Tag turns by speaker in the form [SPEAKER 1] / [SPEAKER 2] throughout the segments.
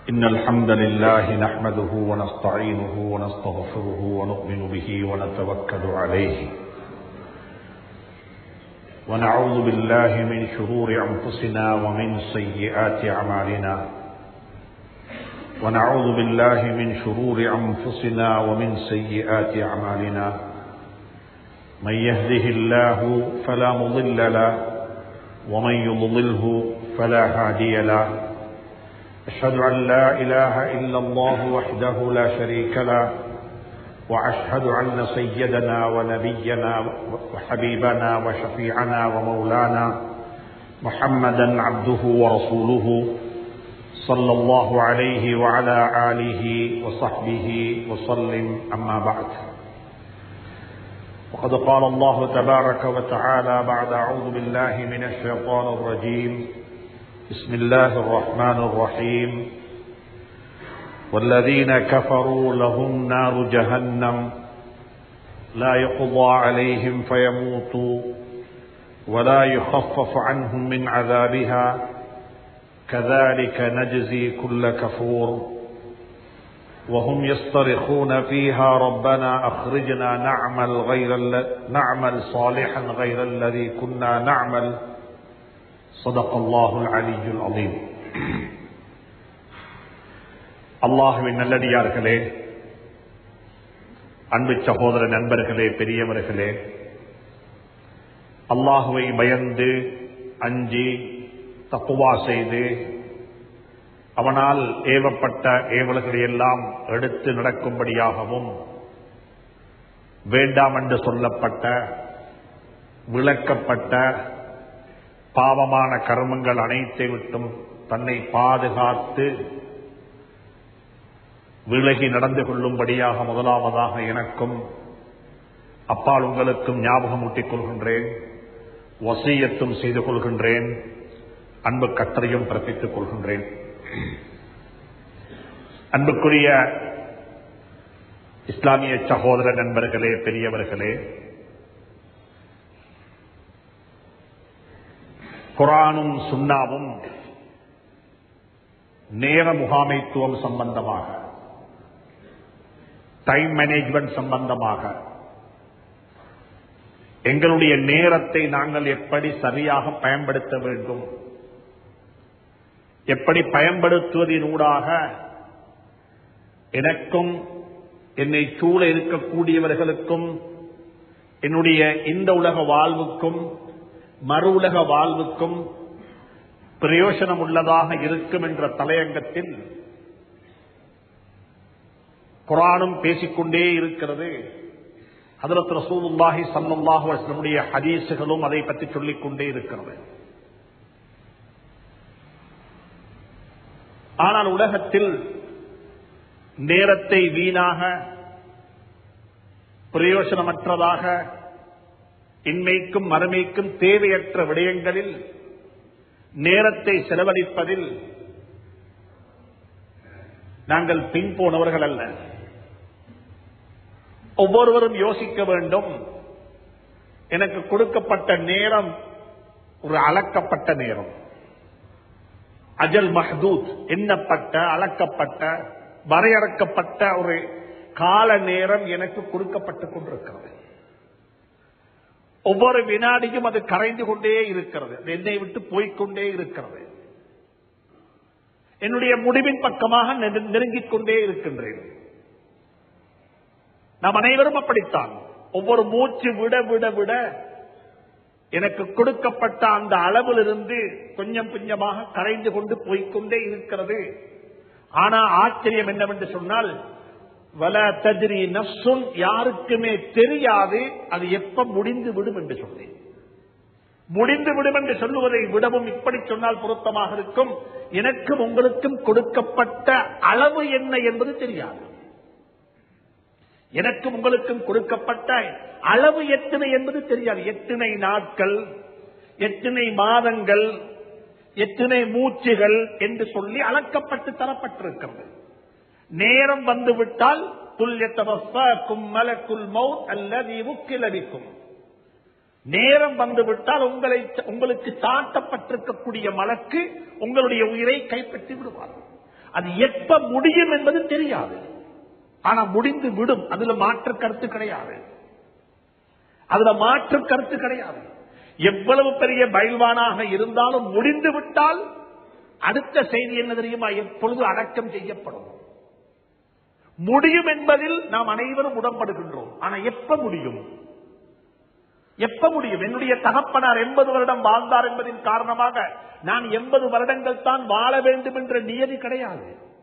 [SPEAKER 1] إن الحمد لله نحمده ونستعينه ونستغفره ونؤمن به ونتوكل عليه ونعوذ بالله من شرور أنفسنا ومن سيئات أعمالنا ونعوذ بالله من شرور أنفسنا ومن سيئات أعمالنا من يهده الله فلا مضل له ومن يضلله فلا هادي له أشهد أن لا إله إلا الله وحده لا شريك له وأشهد أن سيدنا ونبينا وحبيبنا وشفيعنا ومولانا محمدا عبده ورسوله صلى الله عليه وعلى آله وصحبه وسلم أما بعد وقد قال الله تبارك وتعالى بعد أعوذ بالله من الشيطان الرجيم بسم الله الرحمن الرحيم والذين كفروا لهم نار جهنم لا يقضى عليهم فيموتوا ولا يخفف عنهم من عذابها كذلك نجزي كل كفور وهم يصطرخون فيها ربنا أخرجنا نعمل غير نعمل صالحا غير الذي كنا نعمل صدق الله العلي العظيم அல்லாஹுவின் நல்லடியார்களே அன்பு சகோதர நண்பர்களே பெரியவர்களே அல்லாஹுவை பயந்து அஞ்சி தப்புவா செய்து அவனால் ஏவப்பட்ட ஏவல்களை எல்லாம் எடுத்து நடக்கும்படியாகவும் வேண்டாம் என்று சொல்லப்பட்ட விளக்கப்பட்ட பாவமான கர்மங்கள் அனைத்தை விட்டும் தன்னை பாதுகாத்து விலகி நடந்து கொள்ளும்படியாக முதலாவதாக எனக்கும் அப்பால் உங்களுக்கும் ஞாபகம் ஊட்டிக் கொள்கின்றேன் வசியத்தும் செய்து கொள்கின்றேன் அன்பு கட்டளையும் பிறப்பித்துக் கொள்கின்றேன் அன்புக்குரிய இஸ்லாமிய சகோதர நண்பர்களே பெரியவர்களே குரானும் சுண்ணாவும் நேர முகாமைத்துவம் சம்பந்தமாக டைம் மேனேஜ்மெண்ட் சம்பந்தமாக எங்களுடைய நேரத்தை நாங்கள் எப்படி சரியாக பயன்படுத்த வேண்டும் எப்படி பயன்படுத்துவதனூடாக எனக்கும் என்னை சூழ இருக்கக்கூடியவர்களுக்கும் என்னுடைய இந்த உலக வாழ்வுக்கும் மறு உலக வாழ்வுக்கும் பிரயோசனம் உள்ளதாக இருக்கும் என்ற தலையங்கத்தில் குரானும் பேசிக்கொண்டே இருக்கிறது ஹதரத் ரசூலுல்லாஹி சல்லாஹு நம்முடைய ஹதீசுகளும் அதை பற்றி சொல்லிக் கொண்டே இருக்கிறது ஆனால் உலகத்தில் நேரத்தை வீணாக பிரயோசனமற்றதாக இன்மைக்கும் மறுமைக்கும் தேவையற்ற விடயங்களில் நேரத்தை செலவழிப்பதில் நாங்கள் பின்போனவர்கள் அல்ல ஒவ்வொருவரும் யோசிக்க வேண்டும் எனக்கு கொடுக்கப்பட்ட நேரம் ஒரு அளக்கப்பட்ட நேரம் அஜல் மஹதூத் எண்ணப்பட்ட அளக்கப்பட்ட வரையறுக்கப்பட்ட ஒரு கால நேரம் எனக்கு கொடுக்கப்பட்டுக் கொண்டிருக்கிறது ஒவ்வொரு வினாடியும் அது கரைந்து கொண்டே இருக்கிறது என்னை விட்டு போய்கொண்டே இருக்கிறது என்னுடைய முடிவின் பக்கமாக நெருங்கிக் கொண்டே இருக்கின்றேன் நாம் அனைவரும் அப்படித்தான் ஒவ்வொரு மூச்சு விட விட விட எனக்கு கொடுக்கப்பட்ட அந்த அளவிலிருந்து கொஞ்சம் கொஞ்சமாக கரைந்து கொண்டு போய்கொண்டே இருக்கிறது ஆனா ஆச்சரியம் என்னவென்று சொன்னால் வல தஜ்ரி நப்சுன் யாருக்குமே தெரியாது அது எப்ப முடிந்து விடும் என்று சொன்னேன் முடிந்து விடும் என்று சொல்லுவதை விடவும் இப்படி சொன்னால் பொருத்தமாக இருக்கும் எனக்கும் உங்களுக்கும் கொடுக்கப்பட்ட அளவு என்ன என்பது தெரியாது எனக்கும் உங்களுக்கும் கொடுக்கப்பட்ட அளவு எத்தனை என்பது தெரியாது எத்தனை நாட்கள் எத்தனை மாதங்கள் எத்தனை மூச்சுகள் என்று சொல்லி அளக்கப்பட்டு தரப்பட்டிருக்கிறது நேரம் வந்துவிட்டால் துல்லியத்தவசாக்கும் மலக்குல் மவுத் அல்லது முக்கிலடிக்கும் நேரம் வந்துவிட்டால் உங்களை உங்களுக்கு சாட்டப்பட்டிருக்கக்கூடிய மலக்கு உங்களுடைய உயிரை கைப்பற்றி விடுவார் அது எப்ப முடியும் என்பது தெரியாது ஆனா முடிந்து விடும் அதுல மாற்று கருத்து கிடையாது அதுல மாற்று கருத்து கிடையாது எவ்வளவு பெரிய பயில்வானாக இருந்தாலும் முடிந்து விட்டால் அடுத்த செய்தி என்ன தெரியுமா எப்பொழுது அடக்கம் செய்யப்படும் முடியும் என்பதில் நாம் அனைவரும் உடன்படுகின்றோம் ஆனா எப்ப முடியும் எப்ப முடியும் என்னுடைய தகப்பனார் எண்பது வருடம் வாழ்ந்தார் என்பதின் காரணமாக நான் எண்பது வருடங்கள் தான் வாழ வேண்டும் என்ற நியதி கிடையாது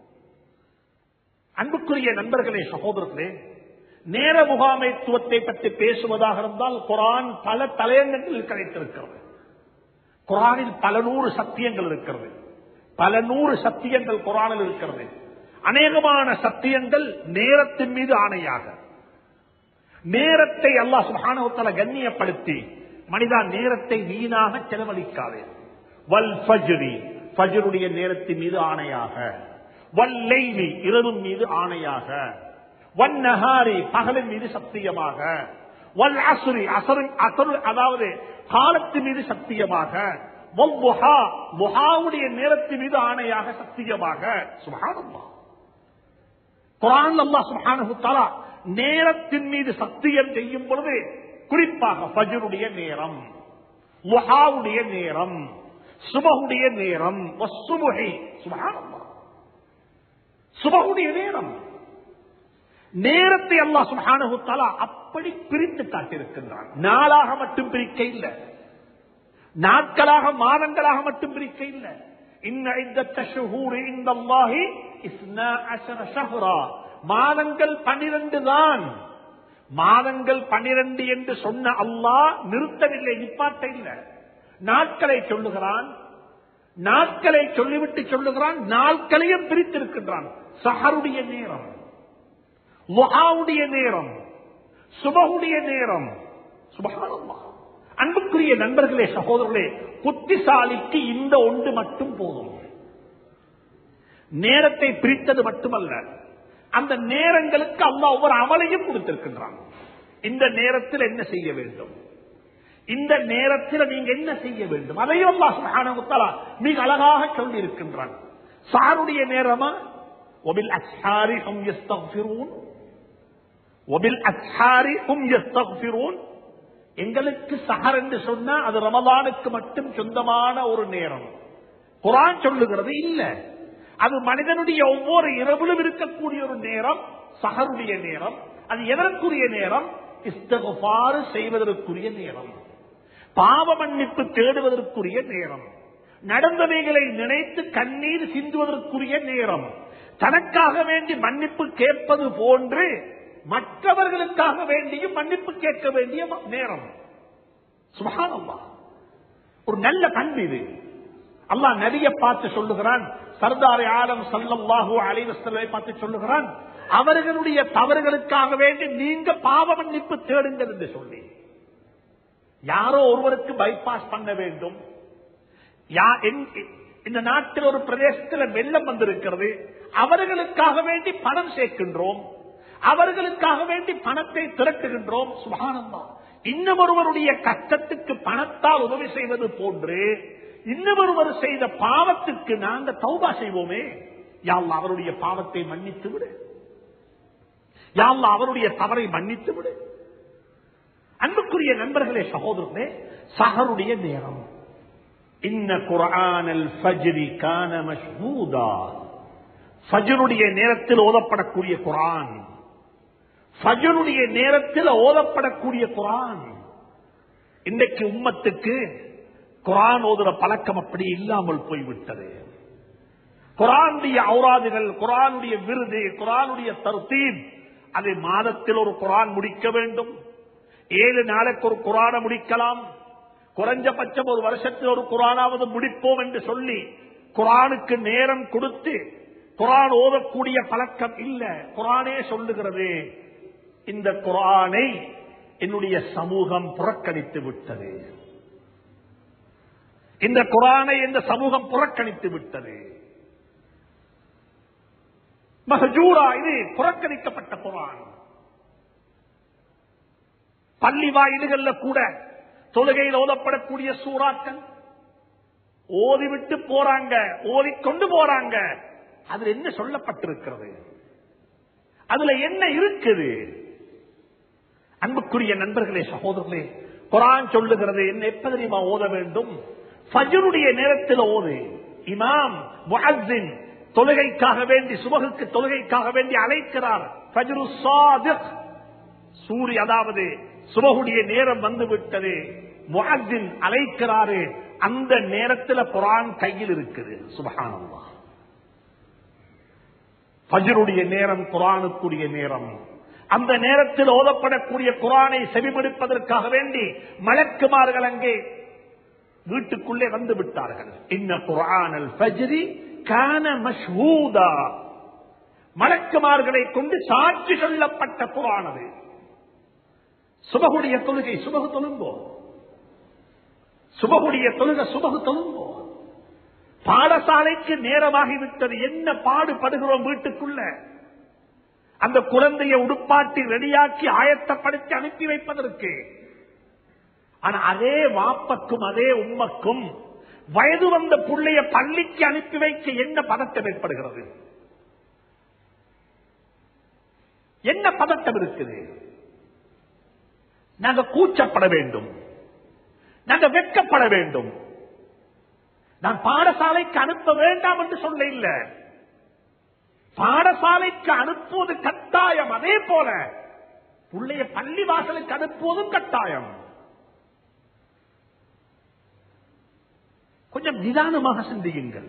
[SPEAKER 1] அன்புக்குரிய நண்பர்களே சகோதரர்களே நேர முகாமைத்துவத்தை பற்றி பேசுவதாக இருந்தால் குரான் பல தலையங்கங்களில் கிடைத்திருக்கிறது குரானில் பல நூறு சத்தியங்கள் இருக்கிறது பல நூறு சத்தியங்கள் குரானில் இருக்கிறது அநேகமான சத்தியங்கள் நேரத்தின் மீது ஆணையாக நேரத்தை அல்லாஹ் சுபானவத்தல கண்ணியப்படுத்தி மனிதா நேரத்தை வீணாக செலவழிக்காதே வல் ஃபஜ்ரி ஃபஜ்ருடைய நேரத்தின் மீது ஆணையாக வல்லைலி இரவின் மீது ஆணையாக வன்னஹாரி பகலின் மீது சத்தியமாக வல் அசுரி அசரு அசரு அதாவது காலத்தின் மீது சத்தியமாக வல்முஹா முஹாவுடைய நேரத்தின் மீது ஆணையாக சத்தியமாக சுபஹானல்லாஹ் குரான் அல்லாஹ் சுப்ஹானஹு தஆலா நேரத்தின் மீது சத்தியம் செய்யும் பொழுது குறிப்பாக ஃபஜ்ருடைய நேரம் முஹாவுடைய நேரம் சுபஹுடைய நேரம் வஸ்ஸுபுஹி சுப்ஹானல்லாஹ் சுபஹுடைய நேரம் நேரத்தை அல்லாஹ் சுப்ஹானஹு தஆலா அப்படி பிரித்து காட்டியிருக்கின்றான் நாளாக மட்டும் பிரிக்க இல்லை நாட்களாக மாதங்களாக மட்டும் பிரிக்க இல்லை இன்ன இத்தத்த ஷுஹூர் இந்த அல்லாஹி இஸ்னா அஷர ஷஹ்ரா மாதங்கள் பனிரெண்டு தான் மாதங்கள் பனிரெண்டு என்று சொன்ன அல்லாஹ் நிறுத்தவில்லை நிப்பாட்ட இல்லை நாட்களை சொல்லுகிறான் நாட்களை சொல்லிவிட்டு சொல்லுகிறான் நாட்களையும் பிரித்திருக்கின்றான் சஹருடைய நேரம் முகாவுடைய நேரம் சுபகுடைய நேரம் சுபகானல்லா அன்புக்குரிய நண்பர்களே சகோதரர்களே புத்திசாலிக்கு இந்த ஒன்று மட்டும் போதும் நேரத்தை பிரித்தது மட்டுமல்ல அந்த நேரங்களுக்கு அம்மா ஒவ்வொரு அமலையும் கொடுத்திருக்கின்றான் இந்த நேரத்தில் என்ன செய்ய வேண்டும் இந்த நேரத்தில் நீங்க என்ன செய்ய வேண்டும் அதையும் அல்லா சுஹானமுத்தலா மிக அழகாக சொல்லி இருக்கின்றான் சாருடைய நேரமா ஒபில் அச்சாரி ஹம் யஸ்தக்ஃபிரூன் ஒபில் அச்சாரி ஹம் யஸ்தக்ஃபிரூன் எங்களுக்கு சஹர் என்று சொன்னா அது ரமதானுக்கு மட்டும் சொந்தமான ஒரு நேரம் குரான் சொல்லுகிறது இல்ல அது மனிதனுடைய ஒவ்வொரு இரவிலும் இருக்கக்கூடிய ஒரு நேரம் சஹருடைய நேரம் அது எதற்குரிய நேரம் இஸ்தகுபாறு செய்வதற்குரிய நேரம் பாவ மன்னிப்பு தேடுவதற்குரிய நேரம் நடந்தவைகளை நினைத்து கண்ணீர் சிந்துவதற்குரிய நேரம் தனக்காக வேண்டி மன்னிப்பு கேட்பது போன்று மற்றவர்களுக்காக வேண்டியும் மன்னிப்பு கேட்க வேண்டிய நேரம் சுபகானல்லா ஒரு நல்ல பண்பு இது அல்லாஹ் நபியை பார்த்து சொல்லுகிறான் சர்தாரி ஆலம் சல்லல்லாஹு அலைவசலை பார்த்து சொல்லுகிறான் அவர்களுடைய தவறுகளுக்காக வேண்டி நீங்க பாவ மன்னிப்பு தேடுங்கள் என்று சொல்லி யாரோ ஒருவருக்கு பைபாஸ் பண்ண வேண்டும் யா- எங்க- இந்த நாட்டில் ஒரு பிரதேசத்தில் வெள்ளம் வந்திருக்கிறது அவர்களுக்காக வேண்டி பணம் சேர்க்கின்றோம் அவர்களுக்காக வேண்டி பணத்தை திரட்டுகின்றோம் சுபானந்தா இன்னும் ஒருவருடைய கஷ்டத்துக்கு பணத்தால் உதவி செய்வது போன்று இன்னும் ஒருவர் செய்த பாவத்துக்கு நாங்க தௌபா செய்வோமே யாழ்லா அவருடைய பாவத்தை மன்னித்து விடு யாழ்லா அவருடைய தவறை மன்னித்து விடு அன்புக்குரிய நண்பர்களே சகோதரர்களே சஹருடைய நேரம் இன்ன குரானல் ஃபஜ்ரி கான மஷ்ஹூதா ஃபஜ்ருடைய நேரத்தில் ஓதப்படக்கூடிய குரான் ஃபஜ்ருடைய நேரத்தில் ஓதப்படக்கூடிய குரான் இன்றைக்கு உம்மத்துக்கு குரான் ஓதுற பழக்கம் அப்படி இல்லாமல் போய்விட்டது குரானுடைய ஔராதுகள் குரானுடைய விருது குரானுடைய தர்த்தீப் அதை மாதத்தில் ஒரு குரான் முடிக்க வேண்டும் ஏழு நாளைக்கு ஒரு குரானை முடிக்கலாம் குறைஞ்சபட்சம் ஒரு வருஷத்தில் ஒரு குரானாவது முடிப்போம் என்று சொல்லி குரானுக்கு நேரம் கொடுத்து குரான் ஓதக்கூடிய பழக்கம் இல்ல குரானே சொல்லுகிறது இந்த குரானை என்னுடைய சமூகம் புறக்கணித்து விட்டது இந்த குரானை இந்த சமூகம் புறக்கணித்து விட்டது மஹஜூரா இது புறக்கணிக்கப்பட்ட குரான் பள்ளி வாயில்கள்ல கூட தொழுகையில் ஓதப்படக்கூடிய சூறாக்கள் ஓதிவிட்டு போறாங்க ஓதிக்கொண்டு போறாங்க அதுல என்ன சொல்லப்பட்டிருக்கிறது அதுல என்ன இருக்குது அன்புக்குரிய நண்பர்களே சகோதரர்களே குரான் சொல்லுகிறது என்ன எப்ப தெரியுமா ஓத வேண்டும் ஃபஜ்ருடைய நேரத்தில் ஓது இமாம் முஅஸ்ஸின் தொழுகைக்காக வேண்டி சுபகுக்கு தொழுகைக்காக வேண்டி அழைக்கிறார் ஃபஜ்ரு சாதிக் சூரிய அதாவது சுபகுடைய நேரம் வந்து விட்டது முஅஸ்ஸின் அழைக்கிறாரு அந்த நேரத்தில் குரான் கையில் இருக்குது சுபஹானல்லாஹ் ஃபஜ்ருடைய நேரம் குரானுக்குரிய நேரம் அந்த நேரத்தில் ஓதப்படக்கூடிய குரானை செவிமடுப்பதற்காக வேண்டி மலக்குமார்கள் அங்கே வீட்டுக்குள்ளே வந்து விட்டார்கள் இன்ன குரானல் ஃபஜ்ரி கான மஷ்ஹூதா மலக்குமார்களை கொண்டு சாட்சி சொல்லப்பட்ட குரான் அது சுபகுடைய தொழுகை சுபகு தொழுங்கோ சுபகுடைய தொழுகை சுபகு தொழுங்கோ பாடசாலைக்கு நேரமாகிவிட்டது என்ன பாடுபடுகிறோம் வீட்டுக்குள்ள அந்த குழந்தையை உடுப்பாட்டி ரெடியாக்கி ஆயத்தப்படுத்தி அனுப்பி வைப்பதற்கு ஆனா அதே வாப்பக்கும் அதே உம்மக்கும் வயது வந்த புள்ளைய பள்ளிக்கு அனுப்பி வைக்க என்ன பதட்டம் ஏற்படுகிறது என்ன பதட்டம் இருக்குது நாங்க கூச்சப்பட வேண்டும் நாங்க வெட்கப்பட வேண்டும் நான் பாடசாலைக்கு அனுப்ப வேண்டாம் என்று சொல்ல இல்ல பாடசாலைக்கு அனுப்புவது கட்டாயம் அதே போல பிள்ளைய பள்ளி வாசலுக்கு அனுப்புவதும் கட்டாயம் கொஞ்சம் நிதானமாக சிந்தியுங்கள்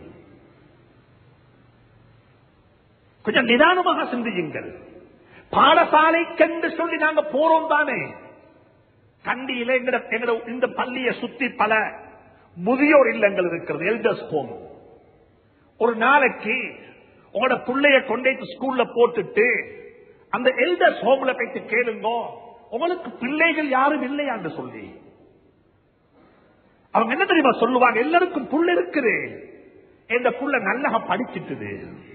[SPEAKER 1] கொஞ்சம் நிதானமாக சிந்தியுங்கள் பாடசாலைக்கென்று சொல்லி நாங்க போறோம் தானே கண்டியில எங்கட எங்கட இந்த பள்ளியை சுத்தி பல முதியோர் இல்லங்கள் இருக்கிறது எல்டர்ஸ் ஹோம் ஒரு நாளைக்கு உங்களோட பிள்ளைய கொண்டே ஸ்கூல்ல போட்டுட்டு அந்த எல்டர்ஸ் ஹோம்ல போயிட்டு கேளுங்க உங்களுக்கு பிள்ளைகள் யாரும் இல்லையான்னு சொல்லி அவங்க என்ன தெரியுமா சொல்லுவாங்க எல்லாருக்கும் புள்ள இருக்குது எந்த புள்ள நல்லக படிச்சிட்டுது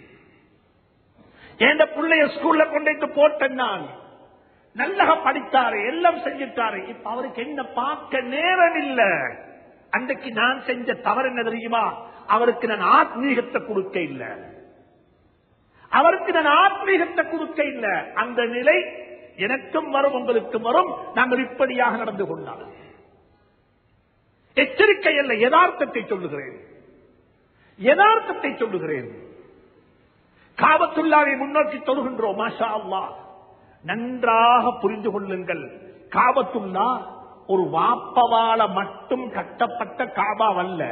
[SPEAKER 1] எந்த புள்ளைய ஸ்கூல்ல கொண்டு போட்டேன் நான் நல்லக படித்தாரு எல்லாம் செஞ்சிட்டாரு இப்ப அவருக்கு என்ன பார்க்க நேரம் இல்ல அன்றைக்கு நான் செஞ்ச தவறு என்ன தெரியுமா அவருக்கு நான் ஆத்மீகத்தை கொடுக்க இல்ல அவருக்கு நான் ஆத்மீகத்தை கொடுக்க இல்ல அந்த நிலை எனக்கும் வரும் உங்களுக்கும் வரும் நாங்கள் இப்படியாக நடந்து கொண்டால் எச்சரிக்கை அல்ல யதார்த்தத்தை சொல்லுகிறேன் யதார்த்தத்தை சொல்லுகிறேன் காபத்துல்லாவை முன்னோக்கி தொழுகின்றோம் மாஷா அல்லா நன்றாக புரிந்து கொள்ளுங்கள் காபத்துல்லா ஒரு வாப்பவால மட்டும் கட்டப்பட்ட காபாவல்ல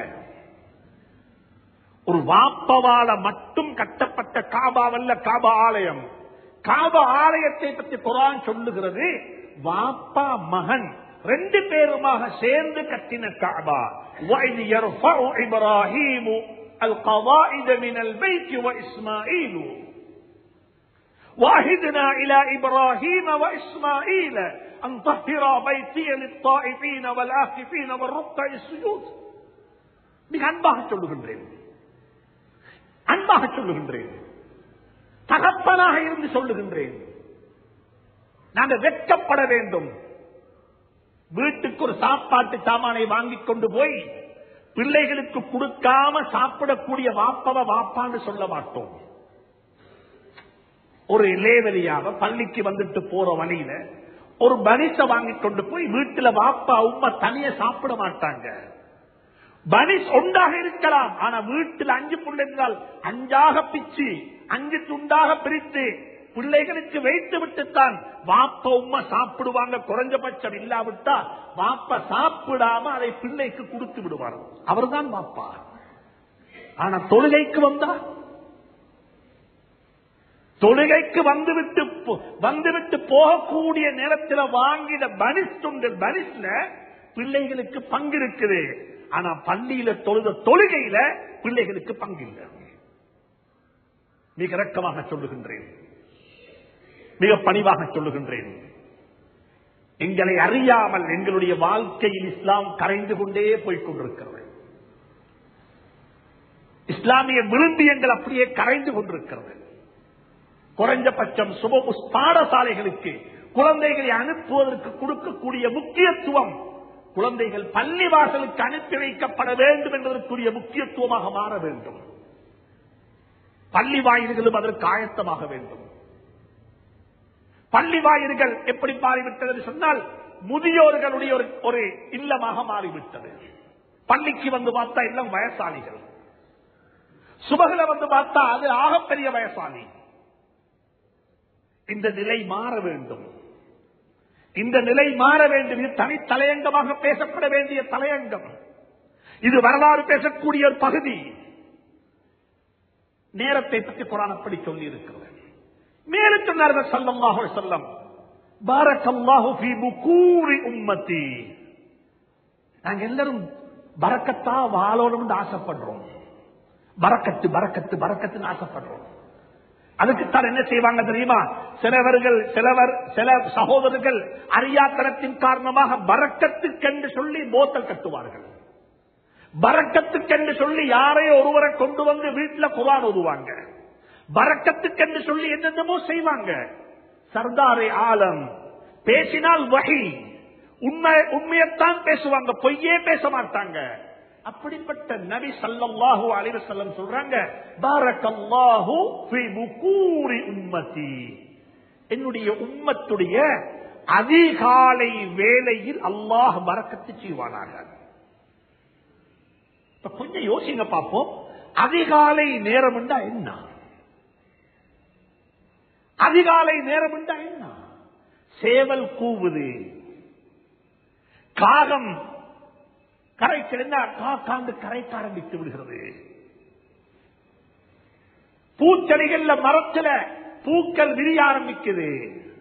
[SPEAKER 1] ஒரு வாப்பவால மட்டும் கட்டப்பட்ட காபாவல்ல காபா ஆலயம் காப ஆலயத்தை பற்றி குரான் சொல்லுகிறது வாப்பா மகன் ரெண்டு பேருமாக சேர்ந்து கட்டின காபா وَإِذْ يَرْفَعُ إِبْرَاهِيمُ الْقَوَائِدَ مِنَ الْبَيْتِ وَإِسْمَاعِيلُ وَعَهِدْنَا إِلَى إِبْرَاهِيمَ وَإِسْمَاعِيلَ أَنْ طَهِّرَا بَيْتِيَ لِلطَّائِفِينَ وَالْعَاكِفِينَ وَالرُّكَّعِ السُّجُودِ மிக அன்பாக சொல்லுகின்றேன் அன்பாக சொல்லுகின்றேன் தகப்பனாக இருந்து சொல்லுகின்றேன் நாங்கள் வெட்கப்பட வேண்டும் வீட்டுக்கு ஒரு சாப்பாட்டு சாமானை வாங்கிக் கொண்டு போய் பிள்ளைகளுக்கு கொடுக்காம சாப்பிடக்கூடிய வாப்பவ வாப்பான்னு சொல்ல மாட்டோம் ஒரு இளையவெளியாக பள்ளிக்கு வந்துட்டு போற வழியில ஒரு பனிச வாங்கிக் கொண்டு போய் வீட்டுல வாப்பா உமா தனிய சாப்பிட மாட்டாங்க பனிஸ் ஒன்றாக இருக்கலாம் ஆனா வீட்டில் அஞ்சு பிள்ளைகள் அஞ்சாக பிச்சு அஞ்சு துண்டாக பிரித்து பிள்ளைகளுக்கு வைத்து விட்டுத்தான் வாப்ப உமா சாப்பிடுவாங்க குறைஞ்சபட்சம் இல்லாவிட்டா வாப்ப சாப்பிடாம அதை பிள்ளைக்கு கொடுத்து விடுவார் அவர்தான் வாப்பா ஆனா தொழுகைக்கு வந்தா தொழுகைக்கு வந்துவிட்டு போ- வந்துவிட்டு போகக்கூடிய நேரத்தில் வாங்கின பனிஸ் துண்டு பனிஸ்ல பிள்ளைகளுக்கு பங்கு இருக்குது ஆனா பள்ளியில தொழுத தொழுகையில பிள்ளைகளுக்கு பங்கு இல்லை மிக இறக்கமாக சொல்லுகின்றேன் மிக பணிவாக சொல்லுகின்றேன் எங்களை அறியாமல் எங்களுடைய வாழ்க்கையில் இஸ்லாம் கரைந்து கொண்டே போய்க் கொண்டிருக்கிறது இஸ்லாமிய விரும்பியங்கள் அப்படியே கரைந்து கொண்டிருக்கிறது குறைஞ்சபட்சம் சுப பாடசாலைகளுக்கு குழந்தைகளை அனுப்புவதற்கு கொடுக்கக்கூடிய முக்கியத்துவம் குழந்தைகள் பள்ளி வாசலுக்கு அனுப்பி வைக்கப்பட வேண்டும் என்பதற்குரிய முக்கியத்துவமாக மாற வேண்டும் பள்ளி வாயில்களும் அதற்கு ஆயத்தமாக வேண்டும் பள்ளி வாயில்கள் எப்படி மாறிவிட்டது என்று சொன்னால் முதியோர்களுடைய ஒரு ஒரு இல்லமாக மாறிவிட்டது பள்ளிக்கு வந்து பார்த்தா எல்லாம் வயசாளிகள் சுபகளை வந்து பார்த்தா அது ஆகப்பெரிய வயசாளி இந்த நிலை மாற வேண்டும் இந்த நிலை மாற வேண்டும் இது தனி தலையங்கமாக பேசப்பட வேண்டிய தலையங்கம் இது வரலாறு பேசக்கூடிய ஒரு பகுதி நேரத்தை பற்றி குரான் அப்படி சொல்லி இருக்கிறது மேலும் சொன்னார்கள் சல்லல்லாஹு செல்லம் பாரக்கல்லாஹு ஃபீ புகூரி உம்மத்தி நாங்க எல்லாரும் பரக்கத்தா வாழணும்னு ஆசைப்படுறோம் பரக்கத்து பரக்கத்து பரக்கத்துன்னு ஆசைப்படுறோம் அதுக்குத்தான் என்ன செய்வாங்க தெரியுமா சிலவர்கள் சிலவர் சில சகோதரர்கள் அறியாத்தனத்தின் காரணமாக பரக்கத்துக்கென்று சொல்லி போத்தல் கட்டுவார்கள் பரக்கத்துக்கென்று சொல்லி யாரையோ ஒருவரை கொண்டு வந்து வீட்டுல குரான் ஓதுவாங்க பரக்கத்துக்கென்று சொல்லி என்னென்னமோ செய்வாங்க சர்தாரே ஆலம் பேசினால் வகை உண்மை உண்மையத்தான் பேசுவாங்க பொய்யே பேச மாட்டாங்க அப்படிப்பட்ட நபி சல்லல்லாஹு அலைஹி வஸல்லம் சொல்றாங்க பாரக்கல்லாஹு ஃபீ புகூரி உம்மதி என்னுடைய உம்மத்துடைய அதிகாலை வேளையில் அல்லாஹ் பரக்கத்து செய்வானாக இப்ப கொஞ்சம் யோசிங்க பார்ப்போம் அதிகாலை நேரம் என்றா என்ன அதிகாலை நேரம் என்றா என்ன சேவல் கூவுது காகம் கரை கிடந்தா காக்காண்டு கரைக்க ஆரம்பித்து விடுகிறது பூச்செடிகள்ல மரத்துல பூக்கள் விரிய ஆரம்பிக்குது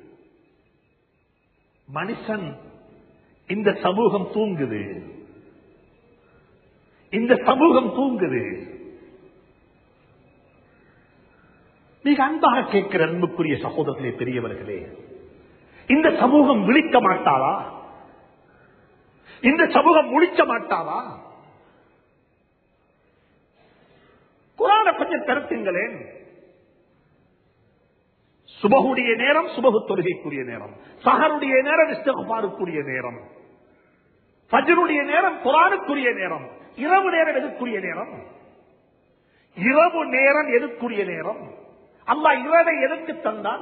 [SPEAKER 1] மனுஷன் இந்த சமூகம் தூங்குது இந்த சமூகம் தூங்குது மிக அன்பாக கேட்கிற அன்புக்குரிய சகோதரர்களே பெரியவர்களே இந்த சமூகம் விழிக்க மாட்டாளா இந்த சமூகம் முழிக்க மாட்டாவா குரான கொஞ்சம் திறத்துங்களேன் சுபகுடைய நேரம் சுபகு தொழுகைக்குரிய நேரம் சஹருடைய நேரம் இஸ்தகபாருக்குரிய நேரம் ஃபஜ்ருடைய நேரம் குரானுக்குரிய நேரம் இரவு நேரம் எதுக்குரிய நேரம் இரவு நேரம் எதுக்குரிய நேரம் அல்லா இரவை எதற்கு தந்தான்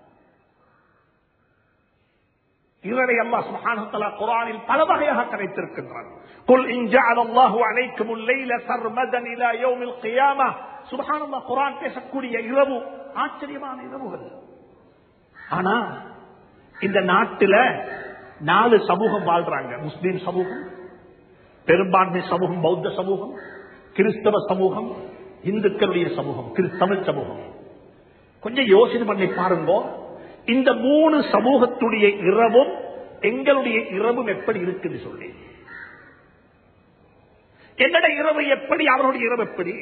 [SPEAKER 1] இரவை அல்லா சுஹானத்தலா குரானில் பல வகையாக கரைத்திருக்கின்றான் قل إن جعل الله عليكم الليل سرمدا إلى يوم القيامة سبحان الله குரான் பேசக்கூடிய இரவு ஆச்சரியமான இரவுகள் ஆனா இந்த நாட்டில நாலு சமூகம் வாழ்றாங்க முஸ்லீம் சமூகம் பெரும்பான்மை சமூகம் பௌத்த சமூகம் கிறிஸ்தவ சமூகம் இந்துக்களுடைய சமூகம் தமிழ் சமூகம் கொஞ்சம் யோசனை பண்ணி பாருங்க இந்த மூணு சமூகத்துடைய இரவும் எங்களுடைய இரவும் எப்படி இருக்குது சொல்லி எங்களுடைய இரவு எப்படி அவருடைய இரவு எப்படி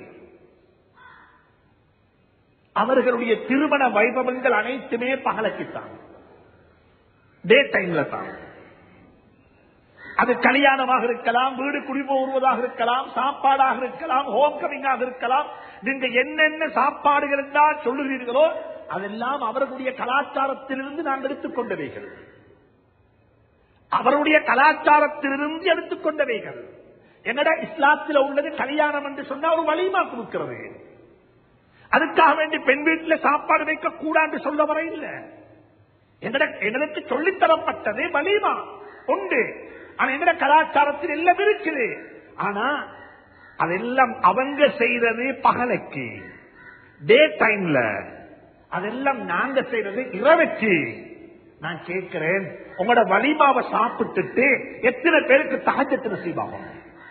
[SPEAKER 1] அவர்களுடைய திருமண வைபவங்கள் அனைத்துமே பகலக்கித்தான் டே டைம்ல தான் அது கல்யாணமாக இருக்கலாம் வீடு குடிபோடுவதாக இருக்கலாம் சாப்பாடாக இருக்கலாம் ஹோம் கமிங்காக இருக்கலாம் நீங்க என்னென்ன சாப்பாடுகள் என்றால் சொல்லுகிறீர்களோ அதெல்லாம் அவர்களுடைய கலாச்சாரத்திலிருந்து நான் எடுத்துக்கொண்டவைகள் அவருடைய கலாச்சாரத்திலிருந்து எடுத்துக்கொண்டவைகள் என்னடா இஸ்லாத்தில் உள்ளது கல்யாணம் என்று சொன்னா ஒரு வலிமா கொடுக்கிறது அதுக்காக வேண்டி பெண் வீட்டில் சாப்பாடு வைக்க கூடாது சொல்ல வர இல்லை எங்களுக்கு சொல்லித்தரப்பட்டது வலிமா உண்டு ஆனா எங்கட கலாச்சாரத்தில் எல்லாம் இருக்குது ஆனா அதெல்லாம் அவங்க செய்தது பகலைக்கு டே டைம்ல அதெல்லாம் நாங்க செய்யறது இரவைக்கு நான் கேட்கிறேன் உங்களோட வலிமாவை சாப்பிட்டுட்டு எத்தனை பேருக்கு தகஜத்து நசீபாகும்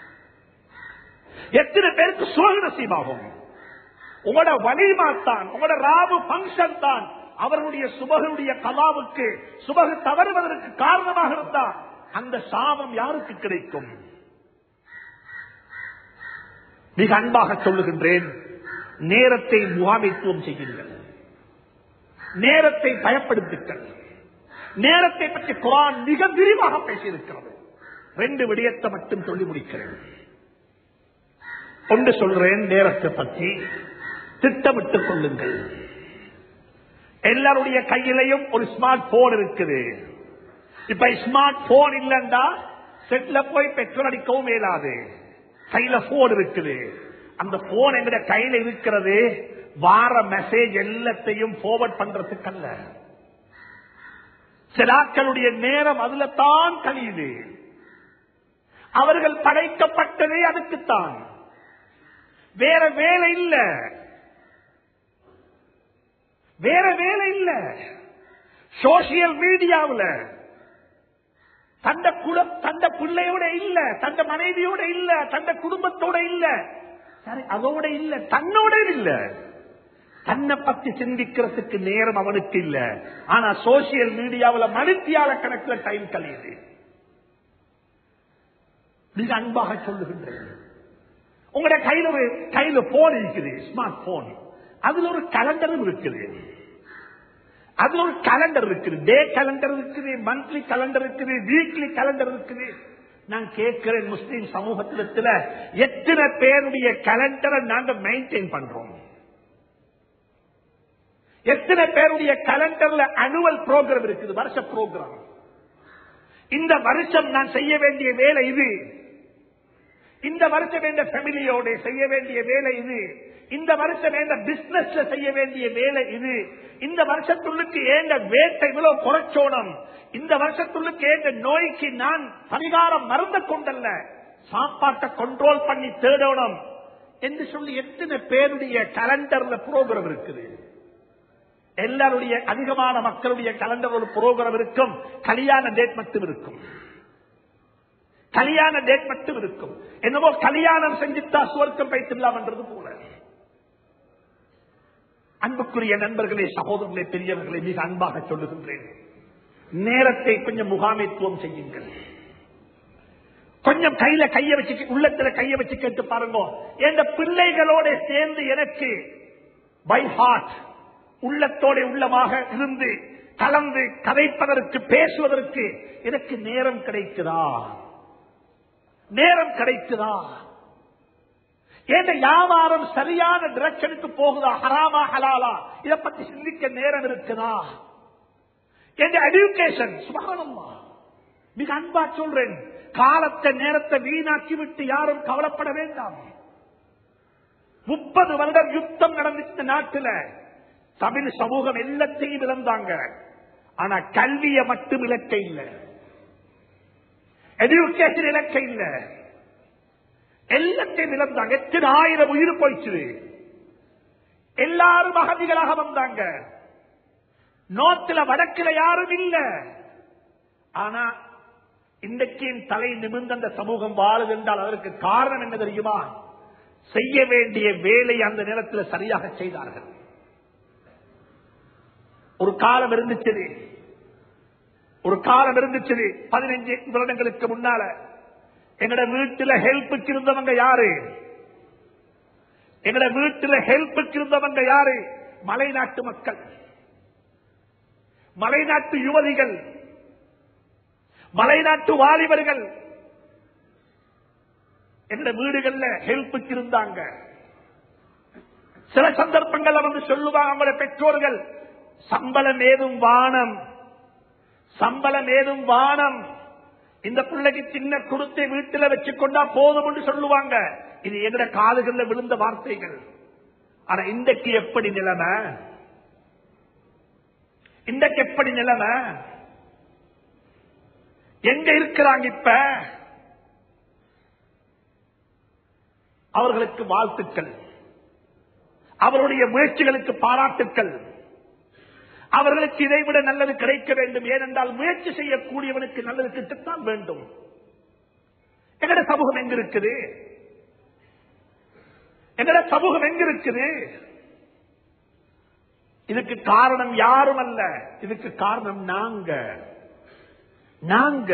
[SPEAKER 1] எத்தனை பேருக்கு சுக நசீபாகும் உங்களோட வலிமா தான் உங்களோட ராபு பங்கன் தான் அவர்களுடைய சுபகனுடைய கலாவுக்கு சுபகு தவறுவதற்கு காரணமாக இருந்தா அந்த சாபம் யாருக்கு கிடைக்கும் மிக அன்பாக சொல்லுகின்றேன் நேரத்தை முகாமைத்துவம் செய்யுங்கள் நேரத்தை பயப்படுத்துங்கள் நேரத்தை பற்றி குரான் மிக விரிவாக பேசியிருக்கிறது ரெண்டு விடயத்தை மட்டும் சொல்லி முடிக்கிறேன் ஒன்று சொல்றேன் நேரத்தை பற்றி திட்டமிட்டுக் கொள்ளுங்கள் எல்லாருடைய கையிலையும் ஒரு ஸ்மார்ட் போன் இருக்குது இப்ப ஸ்மார்ட் போன் இல்லைண்டா செட்ல போய் பெட்ரோல் அடிக்கவும் இயலாது கையில போன் இருக்குது அந்த போன் எங்க கையில இருக்கிறது வார மெசேஜ் எல்லாத்தையும் forward பண்றதுக்கு அல்ல சிலாக்களுடைய நேரம் அதுல தான் கழியுது அவர்கள் படைக்கப்பட்டதே அதுக்குத்தான் வேற வேலை இல்ல வேற வேலை இல்ல சோசியல் மீடியாவுல தந்த குலம் தந்த பிள்ளையோட இல்ல தந்த மனைவியோட இல்ல தந்த குடும்பத்தோட இல்ல சரி அதோட இல்ல தன்னோட இல்ல தன்னை பத்தி சிந்திக்கிறதுக்கு நேரம் அவனுக்கு இல்ல ஆனா சோசியல் மீடியாவுல மணித்தியால கணக்குல டைம் கழியுது மிக அன்பாக சொல்லுகின்றேன் உங்களுடைய கையில ஒரு கையில போன் இருக்குது ஸ்மார்ட் போன் அதுல ஒரு கலண்டரும் இருக்குது அதுல ஒரு கேலண்டர் இருக்குது டே கேலண்டர் இருக்குது மந்த்லி கேலண்டர் இருக்குது வீக்லி கேலண்டர் இருக்குது நான் கேட்கிறேன் முஸ்லீம் சமூகத்தில எத்தனை பேருடைய கேலண்டரை நாங்க மெயின்டைன் பண்றோம் எத்தனை பேருடைய கேலண்டர்ல அனுவல் ப்ரோக்ராம் இருக்குது வருஷ ப்ரோக்ராம் இந்த வருஷம் நான் செய்ய வேண்டிய வேலை இது இந்த வருஷம் எந்த ஃபேமிலியோட செய்ய வேண்டிய வேலை இது இந்த வருஷம் எந்த பிசினஸ்ல செய்ய வேண்டிய வேலை இது இந்த வருஷத்துள்ளுக்கு ஏந்த வேட்டை இவ்வளவு குறைச்சோணும் இந்த வருஷத்துள்ளுக்கு ஏந்த நோய்க்கு நான் பரிகாரம் மறந்து கொண்டல்ல சாப்பாட்டை கண்ட்ரோல் பண்ணி தேடணும் என்று சொல்லி எத்தனை பேருடைய கலண்டர்ல புரோகிராம் இருக்குது எல்லாருடைய அதிகமான மக்களுடைய கலண்டர் ஒரு புரோகிராம் இருக்கும் கல்யாண டேட் மட்டும் இருக்கும் கல்யாண டேட் மட்டும் இருக்கும் என்னவோ கல்யாணம் செஞ்சுட்டா சுவர்க்கம் பைத்திடலாம் என்றது போல அன்புக்குரிய நண்பர்களே சகோதரர்களே பெரியவர்களே மிக அன்பாக சொல்லுகின்றேன் நேரத்தை கொஞ்சம் முகாமைத்துவம் செய்யுங்கள் கொஞ்சம் கையில கைய வச்சு உள்ளத்துல கைய வச்சு கேட்டு பாருங்க எந்த பிள்ளைகளோட சேர்ந்து எனக்கு பை ஹார்ட் உள்ளத்தோட உள்ளமாக இருந்து கலந்து கதைப்பதற்கு பேசுவதற்கு எனக்கு நேரம் கிடைக்குதா நேரம் கிடைக்குதா ஏன் வியாபாரம் சரியான டிரெக்ஷனுக்கு போகுதா ஹராமா ஹலாலா இத பத்தி சிந்திக்க நேரம் இருக்குதா என் எஜுகேஷன் சுபகானம்மா மிக அன்பா சொல்றேன் காலத்தை நேரத்தை வீணாக்கி விட்டு யாரும் கவலைப்பட வேண்டாம் முப்பது வருடம் யுத்தம் நடந்துச்சு நாட்டுல தமிழ் சமூகம் எல்லாத்தையும் இழந்தாங்க ஆனா கல்விய மட்டும் இலக்க இல்ல எஜுகேஷன் இலக்க இல்ல எல்லாத்தையும் இழந்தாங்க எத்தனை ஆயிரம் உயிர் போயிடுச்சு எல்லாரும் அகதிகளாக வந்தாங்க நோத்துல வடக்குல யாரும் இல்ல ஆனா இன்றைக்கு தலை நிமிர்ந்த அந்த சமூகம் வாழுது என்றால் அதற்கு காரணம் என்ன தெரியுமா செய்ய வேண்டிய வேலை அந்த நேரத்தில் சரியாக செய்தார்கள் ஒரு காலம் இருந்துச்சு ஒரு காலம் இருந்துச்சு பதினைஞ்சு வருடங்களுக்கு முன்னால எங்கட வீட்டுல ஹெல்ப்புக்கு இருந்தவங்க யாரு எங்கட வீட்டுல ஹெல்ப்புக்கு இருந்தவங்க யாரு மலைநாட்டு மக்கள் மலைநாட்டு யுவதிகள் மலைநாட்டு வாலிபர்கள் எங்க வீடுகள்ல ஹெல்ப்புக்கு இருந்தாங்க சில சந்தர்ப்பங்கள்ல வந்து சொல்லுவாங்க அவங்களோட பெற்றோர்கள் சம்பளம் ஏதும் வானம் சம்பளம் ஏதும் வானம் இந்த பிள்ளைக்கு சின்ன குடுத்தை வீட்டுல வச்சுக்கொண்டா போதும் என்று சொல்லுவாங்க இது எங்கட காதுகள்ல விழுந்த வார்த்தைகள் ஆனா இன்றைக்கு எப்படி நிலைமை இன்றைக்கு எப்படி நிலைமை எங்க இருக்கிறாங்க இப்ப அவர்களுக்கு வாழ்த்துக்கள் அவருடைய முயற்சிகளுக்கு பாராட்டுக்கள் அவர்களுக்கு இதைவிட நல்லது கிடைக்க வேண்டும் ஏனென்றால் முயற்சி செய்யக்கூடியவனுக்கு நல்லது கிட்டத்தான் வேண்டும் எங்கட சமூகம் எங்க இருக்குது எங்கட சமூகம் எங்க இருக்குது இதுக்கு காரணம் யாரும் அல்ல இதுக்கு காரணம் நாங்க நாங்க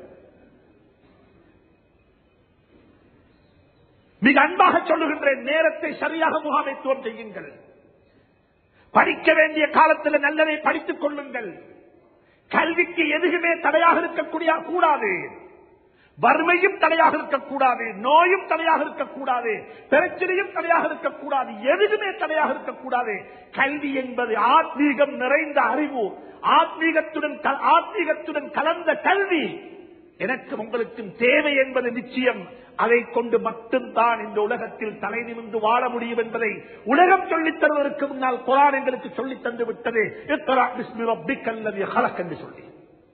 [SPEAKER 1] மிக அன்பாக சொல்லுகின்றேன் நேரத்தை சரியாக முகாமைத்துவம் செய்யுங்கள் படிக்க வேண்டிய காலத்தில் நல்லதை படித்துக் கொள்ளுங்கள் கல்விக்கு எதுவுமே தடையாக இருக்கக்கூடிய கூடாது வறுமையும் தடையாக இருக்கக்கூடாது நோயும் தடையாக இருக்கக்கூடாது பிரச்சனையும் தடையாக இருக்கக்கூடாது எதுவுமே தடையாக இருக்கக்கூடாது கல்வி என்பது ஆத்மீகம் நிறைந்த அறிவு ஆத்மீகத்துடன் ஆத்மீகத்துடன் கலந்த கல்வி எனக்கு உங்களுக்கும் தேவை என்பது நிச்சயம் அதை கொண்டு மட்டும்தான் இந்த உலகத்தில் தலை நிமிர்ந்து வாழ முடியும் என்பதை உலகம் சொல்லித் தருவதற்கு முன்னால் குரான் எங்களுக்கு சொல்லித் தந்து விட்டது இக்ரா பிஸ்மி ரப்பிக்கல் லதீ ஹலக் என்று சொல்லி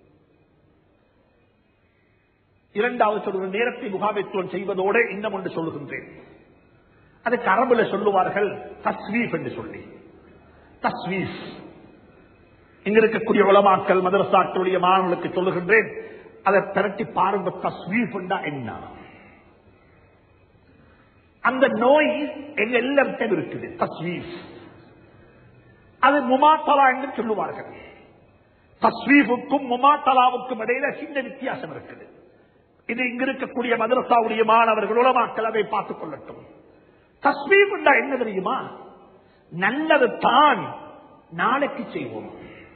[SPEAKER 1] இரண்டாவது சொல்கிற நேரத்தை முகாமைத்துவம் செய்வதோடு இன்னும் ஒன்று சொல்லுகின்றேன் அதுக்கு அரபுல சொல்லுவார்கள் தஸ்வீப் என்று சொல்லி தஸ்வீஸ் இங்க இருக்கக்கூடிய உலமாக்கள் மதரசாக்களுடைய மாணவர்களுக்கு சொல்லுகின்றேன் அதை திரட்டி பாருங்க தஸ்வீப் என்ன அந்த நோய் எங்க எல்லாருக்கும் இருக்குது தஸ்வீப் அது முமாத்தலா என்று சொல்லுவார்கள் தஸ்வீஃபுக்கும் முமாத்தலாவுக்கும் இடையில சின்ன வித்தியாசம் இருக்குது இது இங்க இருக்கக்கூடிய மதரசாவுடைய மாணவர்கள் உலமாக்கள் அதை பார்த்துக் கொள்ளட்டும் தஸ்வீப் என்ன தெரியுமா நல்லது தான் நாளைக்கு செய்வோம்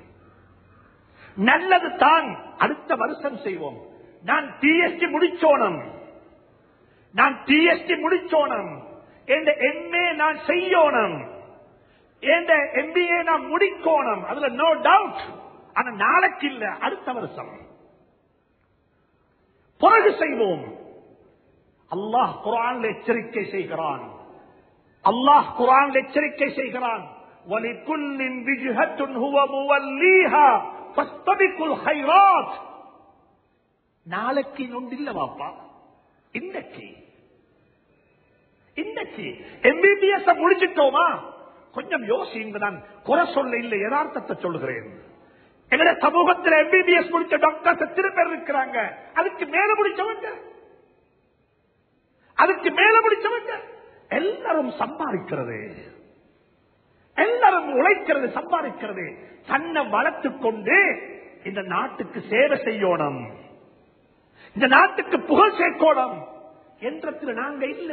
[SPEAKER 1] நல்லது தான் அடுத்த வருஷம் செய்வோம் நான் டிஎஸ்டி முடிச்சோனம் நான் டிஎஸ்டி முடிச்சோனம் என் எம்ஏ நான் செய்யோனம் என் எம்பிஏ நான் முடிக்கோணும் அதுல நோ டவுட் ஆனா நாளைக்கு இல்ல அடுத்த வருஷம் பிறகு செய்வோம் அல்லாஹ் குரான் எச்சரிக்கை செய்கிறான் அல்லாஹ் குரான் எச்சரிக்கை செய்கிறான் وَلِكُلٍّ وِجْهَةٌ هُوَ مُوَلِّيهَا فَاسْتَبِقُوا الْخَيْرَاتِ நாளைக்கு நொண்டில்ல வாப்பா இன்னைக்கு இன்னைக்கு எம்பிபிஎஸ் முடிச்சிட்டோமா கொஞ்சம் யோசிங்க நான் குறை சொல்ல இல்லை யதார்த்தத்தை சொல்லுகிறேன் எங்களுடைய சமூகத்தில் எம்பிபிஎஸ் முடிச்ச டாக்டர்ஸ் எத்தனை பேர் இருக்கிறாங்க அதுக்கு மேல முடிச்சவங்க அதுக்கு மேல முடிச்சவங்க எல்லாரும் சம்பாதிக்கிறது எல்லாரும் உழைக்கிறது சம்பாதிக்கிறது தன்னை வளர்த்துக் கொண்டு இந்த நாட்டுக்கு சேவை செய்யணும் இந்த நாட்டுக்கு புகழ் சேர்க்கோணும் என்றத்தில் நாங்க இல்ல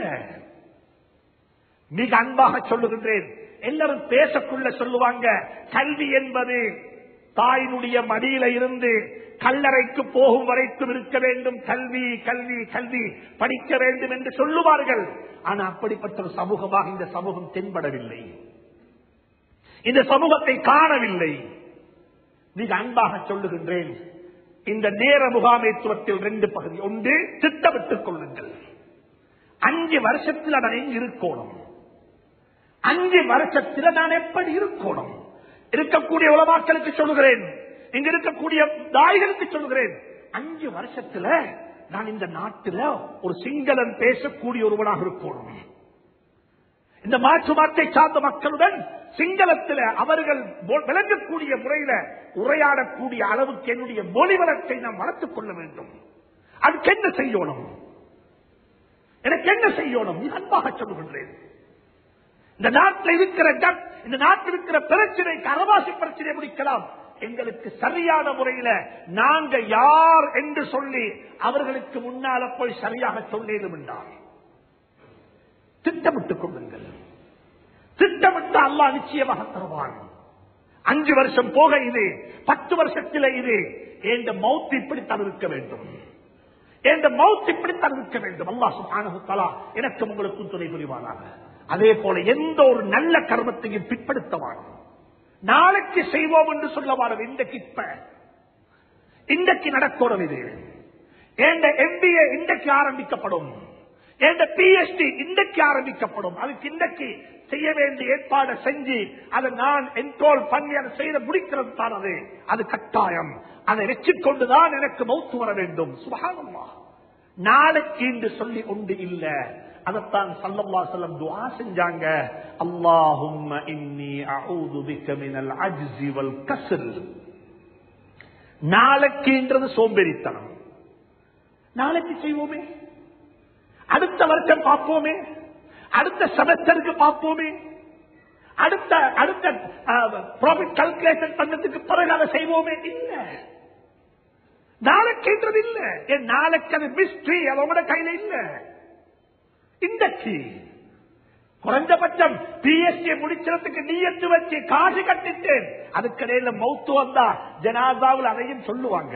[SPEAKER 1] மிக அன்பாக சொல்லுகின்றேன் எல்லாரும் பேசக்குள்ள சொல்லுவாங்க கல்வி என்பது தாயினுடைய மடியில இருந்து கல்லறைக்கு போகும் வரைக்கும் இருக்க வேண்டும் கல்வி கல்வி கல்வி படிக்க வேண்டும் என்று சொல்லுவார்கள் ஆனா அப்படிப்பட்ட ஒரு சமூகமாக இந்த சமூகம் தென்படவில்லை இந்த சமூகத்தை காணவில்லை மிக அன்பாக சொல்லுகின்றேன் இந்த நேர முகாமைத்துவத்தில் ரெண்டு பகுதி ஒன்று திட்டமிட்டுக் கொள்ளுங்கள் அஞ்சு வருஷத்தில் நான் எங்க இருக்கணும் அஞ்சு வருஷத்தில் நான் எப்படி இருக்கணும் இருக்கக்கூடிய உலமாக்களுக்கு சொல்லுகிறேன் இங்க இருக்கக்கூடிய தாய்களுக்கு சொல்லுகிறேன் அஞ்சு வருஷத்துல நான் இந்த நாட்டில் ஒரு சிங்களன் பேசக்கூடிய ஒருவனாக இருக்கணும் இந்த மாற்று மாற்றை சார்ந்த மக்களுடன் சிங்களத்தில் அவர்கள் விளங்கக்கூடிய முறையில உரையாடக்கூடிய அளவுக்கு என்னுடைய மொழி வளத்தை நாம் வளர்த்துக் கொள்ள வேண்டும் அதுக்கு என்ன செய்யணும் எனக்கு என்ன செய்யணும் அன்பாக சொல்லுகின்றேன் இந்த நாட்டில் இருக்கிற இந்த நாட்டில் இருக்கிற பிரச்சனைக்கு அரவாசி பிரச்சனை முடிக்கலாம் எங்களுக்கு சரியான முறையில நாங்க யார் என்று சொல்லி அவர்களுக்கு முன்னால போய் சரியாக சொல்லேதும் என்றார் திட்டமிட்டுக் கொள்ளுங்கள் திட்டமிட்டு அல்லா நிச்சயமாக தருவான் அஞ்சு வருஷம் போக இது பத்து வருஷத்தில் இது என்ற மவுத்து இப்படித்தான் இருக்க வேண்டும் என்ற மவுத்து இப்படித்தான் இருக்க வேண்டும் அல்லா சுபானகுத்தலா எனக்கும் உங்களுக்கும் துணை புரிவானாக அதே போல எந்த ஒரு நல்ல கர்மத்தையும் பிற்படுத்தவான் நாளைக்கு செய்வோம் என்று சொல்லவானது இன்றைக்கு இப்ப இன்றைக்கு நடக்கணும் இது எந்த எம்பிஏ இன்றைக்கு ஆரம்பிக்கப்படும் எந்த பிஎச்டி இன்றைக்கு ஆரம்பிக்கப்படும் அதுக்கு இன்றைக்கு செய்ய வேண்டிய ஏற்பாடு செஞ்சு அதை நான் என்ரோல் பண்ணி அதை செய்த முடிக்கிறது தான் அது அது கட்டாயம் அதை வச்சுக்கொண்டுதான் எனக்கு மௌத்து வர வேண்டும் சுபகானம்மா நாளைக்கு என்று சொல்லி ஒன்று இல்ல அதைத்தான் சல்லல்லா செல்லம் துவா செஞ்சாங்க அல்லாஹும் இன்னி அஊது பிக்க மினல் அஜ்ஸி வல் கஸ்ல் நாளைக்குன்றது சோம்பேறித்தனம் நாளைக்கு செய்வோமே அடுத்த வருஷம் பார்ப்போமே அடுத்த செமஸ்டருக்கு பார்ப்போமே அடுத்த அடுத்த ப்ராஃபிட் கல்குலேஷன் பண்ணதுக்கு பிறகு அதை செய்வோமே இல்ல நாளைக்குன்றது இல்ல என் நாளைக்கு அது மிஸ்ட்ரி அதோட கையில இல்ல இன்றைக்கு குறைஞ்சபட்சம் பிஎஸ்சி முடிச்சதுக்கு நீயத்து வச்சு காசு கட்டிட்டேன் அதுக்கிடையில மௌத்து வந்தா ஜனாதாவில் அதையும் சொல்லுவாங்க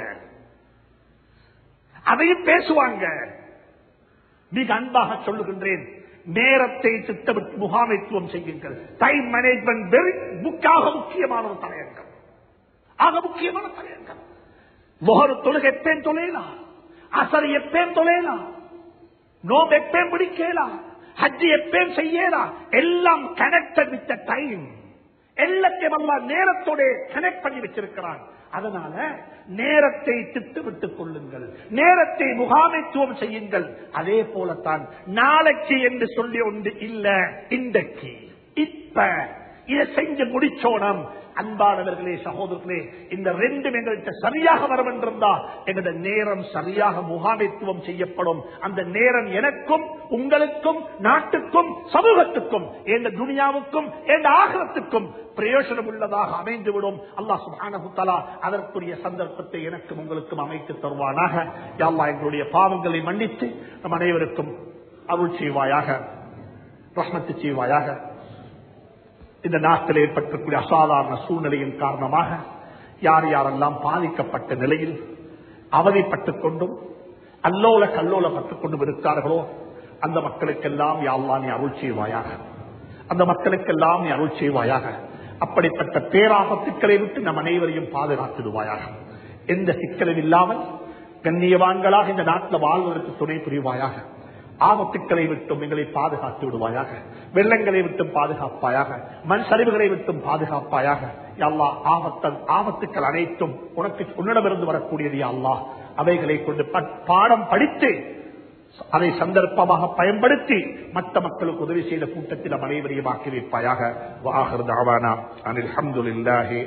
[SPEAKER 1] அதையும் பேசுவாங்க மிக அன்பாக சொல்லுகின்றேன் நேரத்தை திட்டமிட்டு முகாமைத்துவம் செய்யுங்கள் டைம் மேனேஜ்மெண்ட் வெரி முக்காக முக்கியமான ஒரு தலையங்கம் ஆக முக்கியமான தலையங்கம் முகரு தொழுகை எப்பேன் தொலைலாம் அசர் எப்பேன் தொலைலாம் நோம் எப்பேன் பிடிக்கலாம் ஹஜ்ஜி எப்பேன் செய்யலாம் எல்லாம் கனெக்டட் வித் டைம் எல்லாத்தையும் அல்லா நேரத்தோட கனெக்ட் பண்ணி வச்சிருக்கிறான் அதனால நேரத்தை திட்டுவிட்டுக் கொள்ளுங்கள் நேரத்தை முகாமைத்துவம் செய்யுங்கள் அதே போலத்தான் நாளைக்கு என்று சொல்லி ஒன்று இல்ல இன்றைக்கு இப்ப இதை செஞ்சு முடிச்சோனம் அன்பானவர்களே சகோதரர்களே இந்த ரெண்டும் எங்கள்கிட்ட சரியாக வரும் என்றிருந்தா எங்களோட நேரம் சரியாக முகாமைத்துவம் செய்யப்படும் அந்த நேரம் எனக்கும் உங்களுக்கும் நாட்டுக்கும் சமூகத்துக்கும் எந்த துனியாவுக்கும் எந்த ஆகலத்துக்கும் பிரயோஜனம் உள்ளதாக அமைந்துவிடும் அல்லாஹ் சுப்ஹானஹு தஆலா அதற்குரிய சந்தர்ப்பத்தை எனக்கும் உங்களுக்கும் அமைத்து தருவானாக யா அல்லாஹ் எங்களுடைய பாவங்களை மன்னித்து நம் அனைவருக்கும் அருள் செய்வாயாக ரஹ்மத்து செய்வாயாக இந்த நாட்டில் ஏற்பட்டிருக்கூடிய அசாதாரண சூழ்நிலையின் காரணமாக யார் யாரெல்லாம் பாதிக்கப்பட்ட நிலையில் அவதிப்பட்டுக் கொண்டும் அல்லோல கல்லோலப்பட்டுக் கொண்டும் இருக்கிறார்களோ அந்த மக்களுக்கெல்லாம் யாழ்லா நீ அருள் செய்வாயாக அந்த மக்களுக்கெல்லாம் நீ அருள் செய்வாயாக அப்படிப்பட்ட பேராபத்துக்களை விட்டு நம் அனைவரையும் பாதுகாத்திடுவாயாக எந்த சிக்கலும் இல்லாமல் கண்ணியவான்களாக இந்த நாட்டில் வாழ்வதற்கு துணை புரிவாயாக ஆபத்துக்களை விட்டும் எங்களை பாதுகாத்து விடுவாயாக வெள்ளங்களை விட்டும் பாதுகாப்பாயாக மண் சரிவுகளை விட்டும் பாதுகாப்பாயாக எல்லா ஆபத்தல் ஆபத்துக்கள் அனைத்தும் உனக்கு உன்னிடமிருந்து வரக்கூடியது அல்லா அவைகளை கொண்டு பாடம் படித்து அதை சந்தர்ப்பமாக பயன்படுத்தி மற்ற மக்களுக்கு உதவி செய்த கூட்டத்தில் நம் அனைவரையும் ஆக்கி வைப்பாயாக வாகர் தாவானா அனில் அஹமதுல்லாஹி